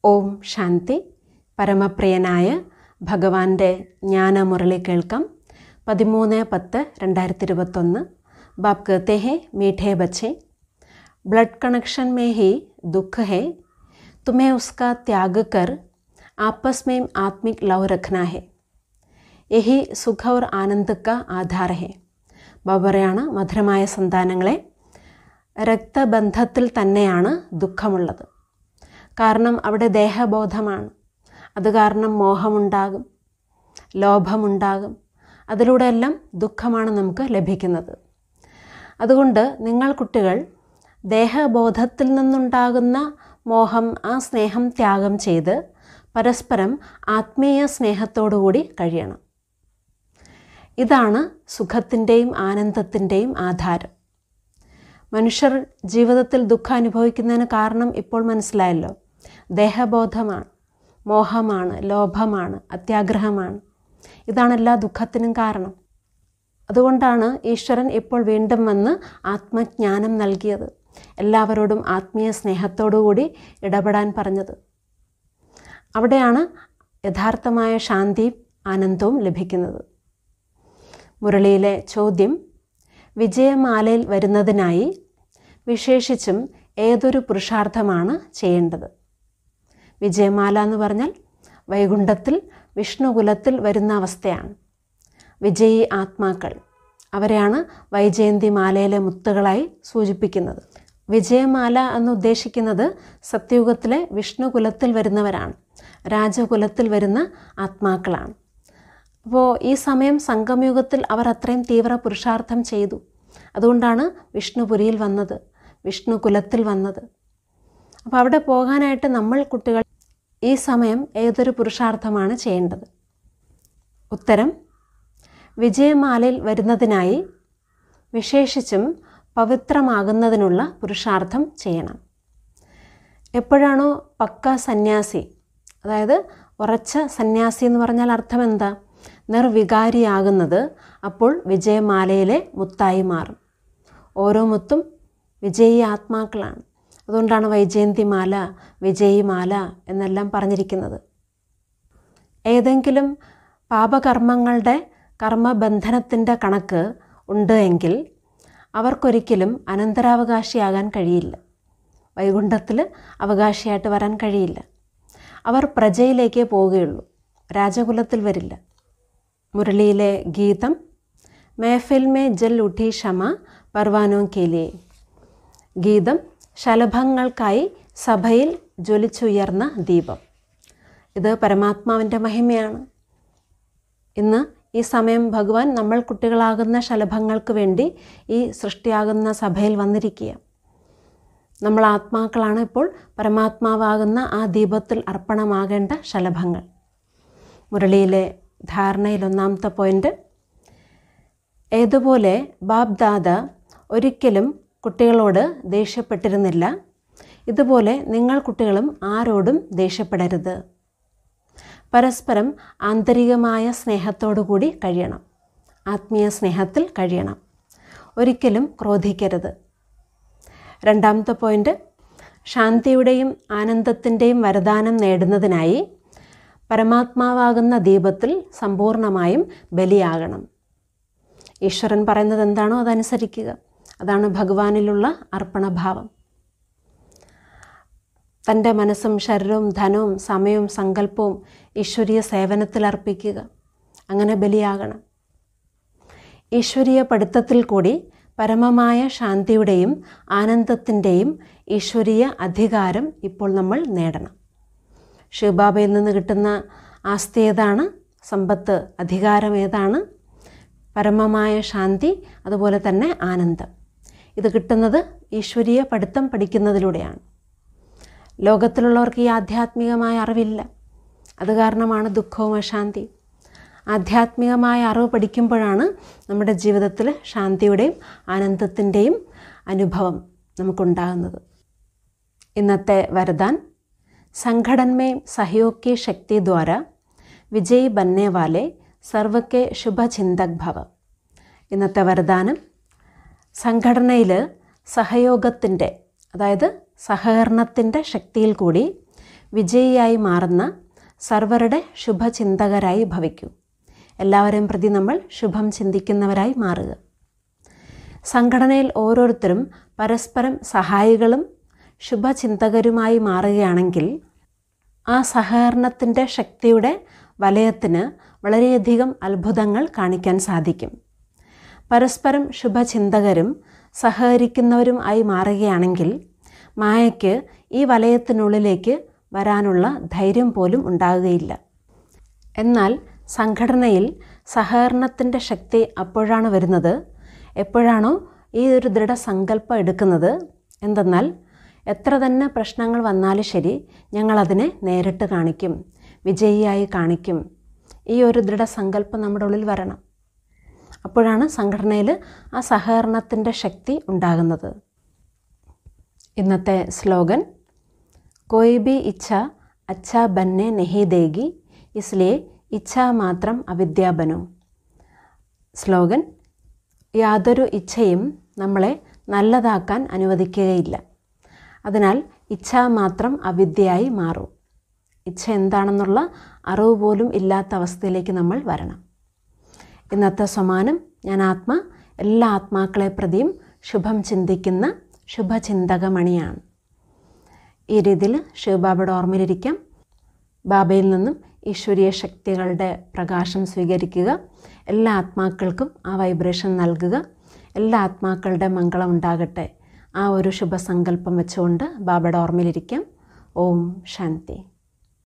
ഓം ശാന്തി പരമപ്രിയനായ ഭഗവാന്റെ ജ്ഞാനമുരളി കേൾക്കാം പതിമൂന്ന് പത്ത് രണ്ടായിരത്തി ഇരുപത്തൊന്ന് ബാപ് कहते हैं मीठे बच्चे ब्लड कनेक्शन में ही दुख है तुम्हें उसका त्याग कर आपस में आत्मिक लव रखना है യഹി സുഖ और ആനന്ദ് का ആധാർ ഹെ ബാബറയാണ് മധുരമായ സന്താനങ്ങളെ രക്തബന്ധത്തിൽ തന്നെയാണ് ദുഃഖമുള്ളത് കാരണം അവിടെ ദേഹബോധമാണ് അത് കാരണം മോഹമുണ്ടാകും ലോഭമുണ്ടാകും അതിലൂടെ എല്ലാം ദുഃഖമാണ് നമുക്ക് ലഭിക്കുന്നത് അതുകൊണ്ട് നിങ്ങൾ കുട്ടികൾ ദേഹബോധത്തിൽ നിന്നുണ്ടാകുന്ന മോഹം ആ സ്നേഹം ത്യാഗം ചെയ്ത് പരസ്പരം ആത്മീയ സ്നേഹത്തോടുകൂടി കഴിയണം ഇതാണ് സുഖത്തിൻ്റെയും ആനന്ദത്തിൻ്റെയും ആധാരം മനുഷ്യർ ജീവിതത്തിൽ ദുഃഖം അനുഭവിക്കുന്നതിന് കാരണം ഇപ്പോൾ മനസ്സിലായല്ലോ ദേഹബോധമാണ് മോഹമാണ് ലോഭമാണ് അത്യാഗ്രഹമാണ് ഇതാണ് എല്ലാ ദുഃഖത്തിനും കാരണം അതുകൊണ്ടാണ് ഈശ്വരൻ ഇപ്പോൾ വീണ്ടും വന്ന് ആത്മജ്ഞാനം നൽകിയത് എല്ലാവരോടും ആത്മീയ സ്നേഹത്തോടുകൂടി ഇടപെടാൻ പറഞ്ഞത് അവിടെയാണ് യഥാർത്ഥമായ ശാന്തിയും ആനന്ദവും ലഭിക്കുന്നത് മുരളിയിലെ ചോദ്യം വിജയമാലയിൽ വരുന്നതിനായി വിശേഷിച്ചും ഏതൊരു പുരുഷാർത്ഥമാണ് ചെയ്യേണ്ടത് വിജയമാല എന്ന് പറഞ്ഞാൽ വൈകുണ്ഠത്തിൽ വിഷ്ണുകുലത്തിൽ വരുന്ന അവസ്ഥയാണ് വിജയി ആത്മാക്കൾ അവരെയാണ് വൈജയന്തി മാലയിലെ മുത്തുകളായി സൂചിപ്പിക്കുന്നത് വിജയമാല എന്ന് ഉദ്ദേശിക്കുന്നത് സത്യയുഗത്തിലെ വിഷ്ണുകുലത്തിൽ വരുന്നവരാണ് രാജകുലത്തിൽ വരുന്ന ആത്മാക്കളാണ് അപ്പോൾ ഈ സമയം സംഗമയുഗത്തിൽ അവർ അത്രയും തീവ്ര പുരുഷാർത്ഥം ചെയ്തു അതുകൊണ്ടാണ് വിഷ്ണുപുരിയിൽ വന്നത് വിഷ്ണു കുലത്തിൽ വന്നത് അപ്പോൾ അവിടെ പോകാനായിട്ട് നമ്മൾ കുട്ടികൾ ഈ സമയം ഏതൊരു പുരുഷാർത്ഥമാണ് ചെയ്യേണ്ടത് ഉത്തരം വിജയമാലയിൽ വരുന്നതിനായി വിശേഷിച്ചും പവിത്രമാകുന്നതിനുള്ള പുരുഷാർത്ഥം ചെയ്യണം എപ്പോഴാണോ പക്ക സന്യാസി അതായത് ഉറച്ച സന്യാസി എന്ന് പറഞ്ഞാൽ അർത്ഥം എന്താ നിർവികാരിയാകുന്നത് അപ്പോൾ വിജയമാലയിലെ മുത്തായി മാറും ഓരോ മുത്തും വിജയി ആത്മാക്കളാണ് അതുകൊണ്ടാണ് വൈജയന്തി മാല വിജയി മാല എന്നെല്ലാം പറഞ്ഞിരിക്കുന്നത് ഏതെങ്കിലും പാപകർമ്മങ്ങളുടെ കർമ്മബന്ധനത്തിൻ്റെ കണക്ക് ഉണ്ട് എങ്കിൽ അവർക്കൊരിക്കലും അനന്തരാവകാശിയാകാൻ കഴിയില്ല വൈകുണ്ഠത്തിൽ അവകാശിയായിട്ട് വരാൻ കഴിയില്ല അവർ പ്രജയിലേക്കേ പോവുകയുള്ളൂ രാജകുലത്തിൽ വരില്ല മുരളിയിലെ ഗീതം മേഫിൽ മേ ജൽ ഉഠി ക്ഷമ പർവാനോ കേലിയെ ഗീതം ശലഭങ്ങൾക്കായി സഭയിൽ ജ്വലിച്ചുയർന്ന ദീപം ഇത് പരമാത്മാവിൻ്റെ മഹിമയാണ് ഇന്ന് ഈ സമയം ഭഗവാൻ നമ്മൾ കുട്ടികളാകുന്ന ശലഭങ്ങൾക്ക് വേണ്ടി ഈ സൃഷ്ടിയാകുന്ന സഭയിൽ വന്നിരിക്കുക നമ്മൾ ആത്മാക്കളാണ് ഇപ്പോൾ പരമാത്മാവാകുന്ന ആ ദീപത്തിൽ അർപ്പണമാകേണ്ട ശലഭങ്ങൾ മുരളിയിലെ ധാരണയിൽ ഒന്നാമത്തെ പോയിൻ്റ് ഏതുപോലെ ബാബ് ദാദ ഒരിക്കലും കുട്ടികളോട് ദേഷ്യപ്പെട്ടിരുന്നില്ല ഇതുപോലെ നിങ്ങൾ കുട്ടികളും ആരോടും ദേഷ്യപ്പെടരുത് പരസ്പരം ആന്തരികമായ സ്നേഹത്തോടു കൂടി കഴിയണം ആത്മീയ സ്നേഹത്തിൽ കഴിയണം ഒരിക്കലും ക്രോധിക്കരുത് രണ്ടാമത്തെ പോയിൻ്റ് ശാന്തിയുടെയും ആനന്ദത്തിൻ്റെയും വരദാനം നേടുന്നതിനായി പരമാത്മാവാകുന്ന ദീപത്തിൽ സമ്പൂർണമായും ബലിയാകണം ഈശ്വരൻ പറയുന്നത് എന്താണോ അതനുസരിക്കുക അതാണ് ഭഗവാനിലുള്ള അർപ്പണഭാവം തൻ്റെ മനസ്സും ശരീരവും ധനവും സമയവും സങ്കല്പവും ഈശ്വരീയ സേവനത്തിൽ അർപ്പിക്കുക അങ്ങനെ ബലിയാകണം ഈശ്വരീയ പഠിത്തത്തിൽ കൂടി പരമമായ ശാന്തിയുടെയും ആനന്ദത്തിൻ്റെയും ഈശ്വരീയ അധികാരം ഇപ്പോൾ നമ്മൾ നേടണം ശിവബാബയിൽ നിന്ന് കിട്ടുന്ന ആസ്തി ഏതാണ് സമ്പത്ത് അധികാരം ഏതാണ് പരമമായ ശാന്തി അതുപോലെ തന്നെ ആനന്ദം ഇത് കിട്ടുന്നത് ഈശ്വരീയ പഠിത്തം പഠിക്കുന്നതിലൂടെയാണ് ലോകത്തിലുള്ളവർക്ക് ഈ ആധ്യാത്മികമായ അറിവില്ല അത് കാരണമാണ് ദുഃഖവും അശാന്തി ആധ്യാത്മികമായ അറിവ് പഠിക്കുമ്പോഴാണ് നമ്മുടെ ജീവിതത്തിൽ ശാന്തിയുടെയും ആനന്ദത്തിൻ്റെയും അനുഭവം നമുക്കുണ്ടാകുന്നത് ഇന്നത്തെ വരദാൻ संगठन में सहयोग की शक्ति द्वारा വിജയ് ബന്നെ വാലെ സർവക്കെ ശുഭചിന്തക് ഭവ ഇന്നത്തെ വരദാനം സംഘടനയിൽ സഹയോഗത്തിൻ്റെ അതായത് സഹകരണത്തിൻ്റെ ശക്തിയിൽ കൂടി വിജയിയായി മാറുന്ന സർവരുടെ ശുഭചിന്തകരായി ഭവിക്കൂ എല്ലാവരെയും പ്രതി നമ്മൾ ശുഭം ചിന്തിക്കുന്നവരായി മാറുക സംഘടനയിൽ ഓരോരുത്തരും പരസ്പരം സഹായികളും ശുഭചിന്തകരുമായി മാറുകയാണെങ്കിൽ ആ സഹകരണത്തിൻ്റെ ശക്തിയുടെ വലയത്തിന് വളരെയധികം അത്ഭുതങ്ങൾ കാണിക്കാൻ സാധിക്കും പരസ്പരം ശുഭചിന്തകരും സഹകരിക്കുന്നവരും ആയി മാറുകയാണെങ്കിൽ മായയ്ക്ക് ഈ വലയത്തിനുള്ളിലേക്ക് വരാനുള്ള ധൈര്യം പോലും ഉണ്ടാകുകയില്ല എന്നാൽ സംഘടനയിൽ സഹകരണത്തിൻ്റെ ശക്തി അപ്പോഴാണ് വരുന്നത് എപ്പോഴാണോ ഈ ഒരു ദൃഢസങ്കല്പം എടുക്കുന്നത് എന്തെന്നാൽ എത്ര തന്നെ പ്രശ്നങ്ങൾ വന്നാലും ശരി ഞങ്ങളതിനെ നേരിട്ട് കാണിക്കും വിജയിയായി കാണിക്കും ഈ ഒരു ദൃഢസങ്കല്പം നമ്മുടെ ഉള്ളിൽ വരണം അപ്പോഴാണ് സംഘടനയിൽ ആ സഹകരണത്തിൻ്റെ ശക്തി ഉണ്ടാകുന്നത് ഇന്നത്തെ സ്ലോഗൻ कोई भी इच्छा अच्छा बनने नहीं देगी इसलिए ഇച്ഛാ മാത്രം അവിദ്യ ബനോ സ്ലോഗൻ യാതൊരു ഇച്ഛയും നമ്മളെ നല്ലതാക്കാൻ അനുവദിക്കുകയില്ല അതിനാൽ ഇച്ഛ മാത്രം അവിദ്യയായി മാറും ഇച്ഛ എന്താണെന്നുള്ള അറിവ് പോലും ഇല്ലാത്ത അവസ്ഥയിലേക്ക് നമ്മൾ വരണം ഇന്നത്തെ സമാനം ഞാൻ ആത്മ എല്ലാ ആത്മാക്കളെ പ്രതിയും ശുഭം ചിന്തിക്കുന്ന ശുഭചിന്തകമണിയാണ് ഈ രീതിയിൽ ശിവബാബയുടെ ഓർമ്മയിലിരിക്കാം ബാബയിൽ നിന്നും ഈശ്വരീയ ശക്തികളുടെ പ്രകാശം സ്വീകരിക്കുക എല്ലാ ആത്മാക്കൾക്കും ആ വൈബ്രേഷൻ നൽകുക എല്ലാ ആത്മാക്കളുടെ മംഗളം ഉണ്ടാകട്ടെ ആ ഒരു ശുഭസങ്കല്പം വെച്ചുകൊണ്ട് ബാബയുടെ ഓർമ്മയിലിരിക്കാം ഓം ശാന്തി